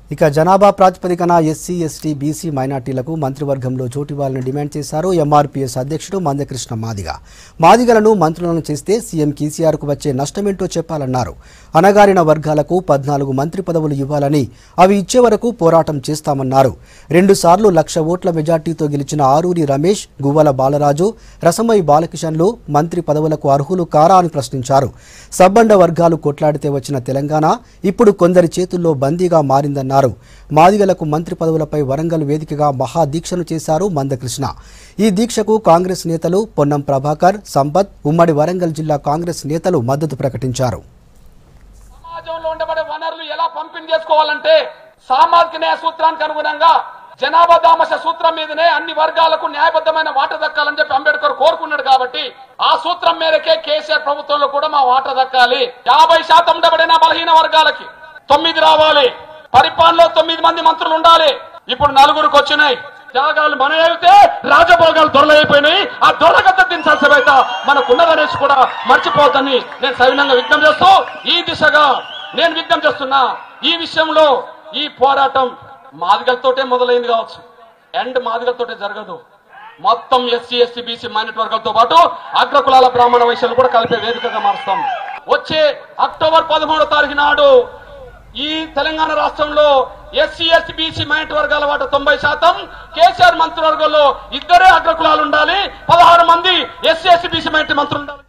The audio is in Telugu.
ఇక జనాభా ప్రాతిపదికన ఎస్సీ ఎస్టీ బీసీ మైనార్టీలకు మంత్రివర్గంలో చోటు ఇవ్వాలని డిమాండ్ చేశారు ఎంఆర్పీఎస్ అధ్యక్షుడు మందకృష్ణ మాదిగ మాదిగలను మంత్రులను చేస్తే సీఎం కేసీఆర్కు వచ్చే నష్టమేంటో చెప్పాలన్నారు అనగారిన వర్గాలకు పద్నాలుగు మంత్రి పదవులు ఇవ్వాలని అవి ఇచ్చే వరకు పోరాటం చేస్తామన్నారు రెండుసార్లు లక్ష ఓట్ల మెజార్టీతో గెలిచిన ఆరూరి రమేష్ గువ్వల బాలరాజు రసమై బాలకిషన్లు మంత్రి పదవులకు అర్హులు కారా అని ప్రశ్నించారు సబ్బండ వర్గాలు కొట్లాడితే వచ్చిన తెలంగాణ ఇప్పుడు కొందరి చేతుల్లో బందీగా మారిందన్నారు మాదిగలకు మంత్రి పదవులపై వరంగల్ వేదికగా మహాదీక్షను చేశారు మందకృష్ణ ఈ దీక్షకు కాంగ్రెస్ నేతలు పొన్నం ప్రభాకర్ సంపత్ ఉమ్మడి వరంగల్ జిల్లా కాంగ్రెస్ నేతలు మద్దతు ప్రకటించారు సమాజంలో ఉండబడే వనరులు ఎలా పంపిణీ చేసుకోవాలంటే సామాజిక న్యాయ సూత్రానికి అనుగుణంగా జనాభా దామశ సూత్రం మీదనే అన్ని వర్గాలకు న్యాయబద్ధమైన వాట దక్కాలని చెప్పి అంబేద్కర్ కోరుకున్నాడు కాబట్టి ఆ సూత్రం మేరకే కేసీఆర్ ప్రభుత్వంలో కూడా మా వాట దక్కాలి యాభై శాతం ఉండబడిన బలహీన వర్గాలకి తొమ్మిది రావాలి పరిపాలనలో తొమ్మిది మంది మంత్రులు ఉండాలి ఇప్పుడు నలుగురికి వచ్చినాయి త్యాగాలు మన అయితే రాజభోగాలు దొరలైపోయినాయి ఆ దొరగత దించాల్సిన బాధ్యత మనకున్నదనేసి కూడా మర్చిపోద్దని నేను సవినంగా విజ్ఞప్తి చేస్తూ ఈ దిశగా నేను విజ్ఞప్తి చేస్తున్నా ఈ విషయంలో ఈ పోరాటం మాదిగలతోటే మొదలైంది కావచ్చు ఎండ్ మాదిగలతోటే జరగదు మొత్తం ఎస్సీ ఎస్టీ బీసీ మైనార్టీ వర్గాలతో పాటు అగ్రకులాల బ్రాహ్మణ వైశ్యులు కూడా కలిపే వేదికగా మారుస్తాం వచ్చే అక్టోబర్ పదమూడో తారీఖు నాడు ఈ తెలంగాణ రాష్ట్రంలో ఎస్సీ ఎస్టీ బీసీ మైనార్టీ వర్గాల వాట తొంభై శాతం కేసీఆర్ మంత్రివర్గంలో ఇద్దరే అగ్రకులాలు ఉండాలి పదహారు మంది ఎస్సీ ఎస్టీ బీసీ మైనార్టీ మంత్రులు ఉండాలి